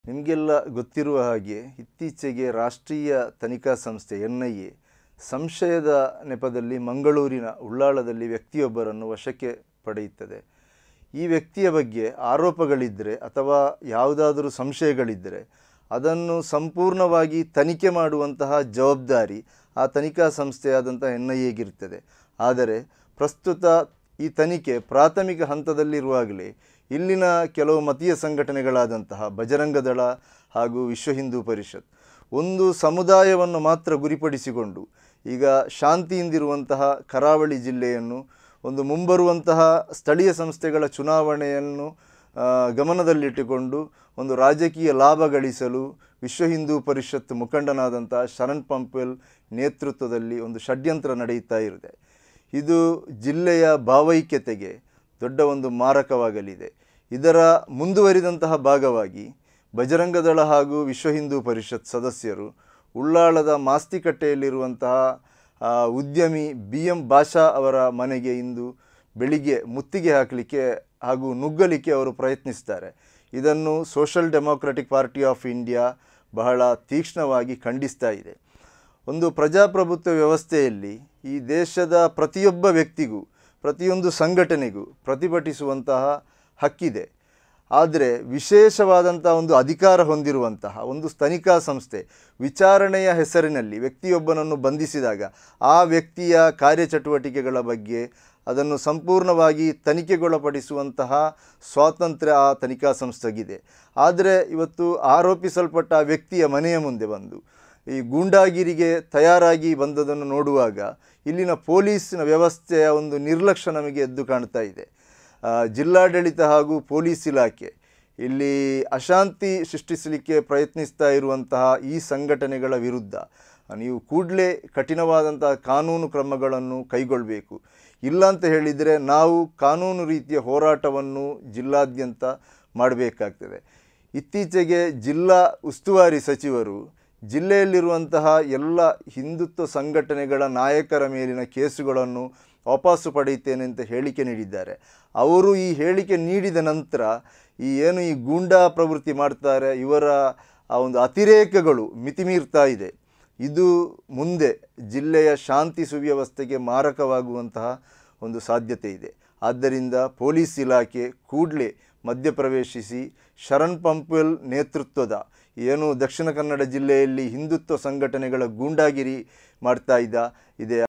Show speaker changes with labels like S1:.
S1: ನಿಮಗೆಲ್ಲ ಗೊತ್ತಿರುವ ಹಾಗೆ ಇತ್ತೀಚೆಗೆ ರಾಷ್ಟ್ರೀಯ ತನಿಖಾ ಸಂಸ್ಥೆ ಎನ್ ಐ ಎ ಸಂಶಯದ ನೆಪದಲ್ಲಿ ಮಂಗಳೂರಿನ ಉಳ್ಳಾಳದಲ್ಲಿ ವ್ಯಕ್ತಿಯೊಬ್ಬರನ್ನು ವಶಕ್ಕೆ ಪಡೆಯುತ್ತದೆ ಈ ವ್ಯಕ್ತಿಯ ಬಗ್ಗೆ ಆರೋಪಗಳಿದ್ದರೆ ಅಥವಾ ಯಾವುದಾದರೂ ಸಂಶಯಗಳಿದ್ದರೆ ಅದನ್ನು ಸಂಪೂರ್ಣವಾಗಿ ತನಿಖೆ ಮಾಡುವಂತಹ ಜವಾಬ್ದಾರಿ ಆ ತನಿಖಾ ಸಂಸ್ಥೆಯಾದಂಥ ಎನ್ ಐ ಎಗಿರ್ತದೆ ಆದರೆ ಪ್ರಸ್ತುತ ಈ ತನಿಖೆ ಪ್ರಾಥಮಿಕ ಹಂತದಲ್ಲಿರುವಾಗಲೇ ಇಲ್ಲಿನ ಕೆಲವು ಮತೀಯ ಸಂಘಟನೆಗಳಾದಂತಹ ಬಜರಂಗ ದಳ ಹಾಗೂ ವಿಶ್ವ ಹಿಂದೂ ಪರಿಷತ್ ಒಂದು ಸಮುದಾಯವನ್ನು ಮಾತ್ರ ಗುರಿಪಡಿಸಿಕೊಂಡು ಈಗ ಶಾಂತಿಯಿಂದಿರುವಂತಹ ಕರಾವಳಿ ಜಿಲ್ಲೆಯನ್ನು ಒಂದು ಮುಂಬರುವಂತಹ ಸ್ಥಳೀಯ ಸಂಸ್ಥೆಗಳ ಚುನಾವಣೆಯನ್ನು ಆ, ಗಮನದಲ್ಲಿಟ್ಟುಕೊಂಡು ಒಂದು ರಾಜಕೀಯ ಲಾಭ ಗಳಿಸಲು ವಿಶ್ವ ಹಿಂದೂ ಪರಿಷತ್ ಮುಖಂಡನಾದಂಥ ಶರಣ್ ಪಂಪೆಲ್ ನೇತೃತ್ವದಲ್ಲಿ ಒಂದು ಷಡ್ಯಂತ್ರ ನಡೆಯುತ್ತಾ ಇದೆ ಇದು ಜಿಲ್ಲೆಯ ಭಾವೈಕ್ಯತೆಗೆ ದೊಡ್ಡ ಒಂದು ಮಾರಕವಾಗಲಿದೆ ಇದರ ಮುಂದುವರಿದಂತಹ ಭಾಗವಾಗಿ ಬಜರಂಗ ದಳ ಹಾಗೂ ವಿಶ್ವ ಹಿಂದೂ ಪರಿಷತ್ ಸದಸ್ಯರು ಉಳ್ಳಾಳದ ಮಾಸ್ತಿಕಟ್ಟೆಯಲ್ಲಿರುವಂತಹ ಆ, ಉದ್ಯಮಿ ಬಿ ಎಂ ಭಾಷಾ ಅವರ ಮನೆಗೆ ಇಂದು ಬೆಳಿಗ್ಗೆ ಮುತ್ತಿಗೆ ಹಾಕಲಿಕ್ಕೆ ಹಾಗೂ ನುಗ್ಗಲಿಕ್ಕೆ ಅವರು ಪ್ರಯತ್ನಿಸ್ತಾರೆ ಇದನ್ನು social democratic party of India ಬಹಳ ತೀಕ್ಷ್ಣವಾಗಿ ಖಂಡಿಸ್ತಾ ಇದೆ ಒಂದು ಪ್ರಜಾಪ್ರಭುತ್ವ ವ್ಯವಸ್ಥೆಯಲ್ಲಿ ಈ ದೇಶದ ಪ್ರತಿಯೊಬ್ಬ ವ್ಯಕ್ತಿಗೂ ಪ್ರತಿಯೊಂದು ಸಂಘಟನೆಗೂ ಪ್ರತಿಭಟಿಸುವಂತಹ ಹಕ್ಕಿದೆ ಆದರೆ ವಿಶೇಷವಾದಂಥ ಒಂದು ಅಧಿಕಾರ ಹೊಂದಿರುವಂತಹ ಒಂದು ತನಿಖಾ ಸಂಸ್ಥೆ ವಿಚಾರಣೆಯ ಹೆಸರಿನಲ್ಲಿ ವ್ಯಕ್ತಿಯೊಬ್ಬನನ್ನು ಬಂಧಿಸಿದಾಗ ಆ ವ್ಯಕ್ತಿಯ ಕಾರ್ಯಚಟುವಟಿಕೆಗಳ ಬಗ್ಗೆ ಅದನ್ನು ಸಂಪೂರ್ಣವಾಗಿ ತನಿಖೆಗೊಳಪಡಿಸುವಂತಹ ಸ್ವಾತಂತ್ರ್ಯ ಆ ತನಿಖಾ ಸಂಸ್ಥೆಗಿದೆ ಆದರೆ ಇವತ್ತು ಆರೋಪಿಸಲ್ಪಟ್ಟ ಆ ವ್ಯಕ್ತಿಯ ಮನೆಯ ಮುಂದೆ ಬಂದು ಈ ಗೂಂಡಾಗಿರಿಗೆ ತಯಾರಾಗಿ ಬಂದದನ್ನು ನೋಡುವಾಗ ಇಲ್ಲಿನ ಪೊಲೀಸಿನ ವ್ಯವಸ್ಥೆಯ ಒಂದು ನಿರ್ಲಕ್ಷ್ಯ ನಮಗೆ ಎದ್ದು ಕಾಣ್ತಾ ಇದೆ ಆ, ಜಿಲ್ಲಾಡಳಿತ ಹಾಗೂ ಪೊಲೀಸ್ ಇಲಾಖೆ ಇಲ್ಲಿ ಅಶಾಂತಿ ಸೃಷ್ಟಿಸಲಿಕ್ಕೆ ಪ್ರಯತ್ನಿಸ್ತಾ ಇರುವಂತಹ ಈ ಸಂಘಟನೆಗಳ ವಿರುದ್ಧ ನೀವು ಕೂಡಲೇ ಕಠಿಣವಾದಂತಹ ಕಾನೂನು ಕ್ರಮಗಳನ್ನು ಕೈಗೊಳ್ಳಬೇಕು ಇಲ್ಲ ಅಂತ ಹೇಳಿದರೆ ನಾವು ಕಾನೂನು ರೀತಿಯ ಹೋರಾಟವನ್ನು ಜಿಲ್ಲಾದ್ಯಂತ ಮಾಡಬೇಕಾಗ್ತದೆ ಇತ್ತೀಚೆಗೆ ಜಿಲ್ಲಾ ಉಸ್ತುವಾರಿ ಸಚಿವರು ಜಿಲ್ಲೆಯಲ್ಲಿರುವಂತಹ ಎಲ್ಲ ಹಿಂದುತ್ವ ಸಂಘಟನೆಗಳ ನಾಯಕರ ಮೇಲಿನ ಕೇಸುಗಳನ್ನು ವಾಪಸ್ಸು ಪಡೆಯುತ್ತೇನೆ ಅಂತ ಹೇಳಿಕೆ ನೀಡಿದ್ದಾರೆ ಅವರು ಈ ಹೇಳಿಕೆ ನೀಡಿದ ನಂತರ ಈ ಏನು ಈ ಗೂಂಡಾ ಪ್ರವೃತ್ತಿ ಮಾಡ್ತಾರೆ ಇವರ ಆ ಒಂದು ಅತಿರೇಕಗಳು ಮಿತಿಮೀರ್ತಾ ಇದೆ ಇದು ಮುಂದೆ ಜಿಲ್ಲೆಯ ಶಾಂತಿ ಸುವ್ಯವಸ್ಥೆಗೆ ಮಾರಕವಾಗುವಂತಹ ಒಂದು ಸಾಧ್ಯತೆ ಇದೆ ಆದ್ದರಿಂದ ಪೊಲೀಸ್ ಇಲಾಖೆ ಕೂಡಲೇ ಮಧ್ಯಪ್ರವೇಶಿಸಿ ಶರಣ್ ಪಂಪೆಲ್ ನೇತೃತ್ವದ ಏನು ದಕ್ಷಿಣ ಕನ್ನಡ ಜಿಲ್ಲೆಯಲ್ಲಿ ಹಿಂದುತ್ವ ಸಂಘಟನೆಗಳ ಗೂಂಡಾಗಿರಿ ಮಾಡ್ತಾ ಇದ್ದ ಇದೆ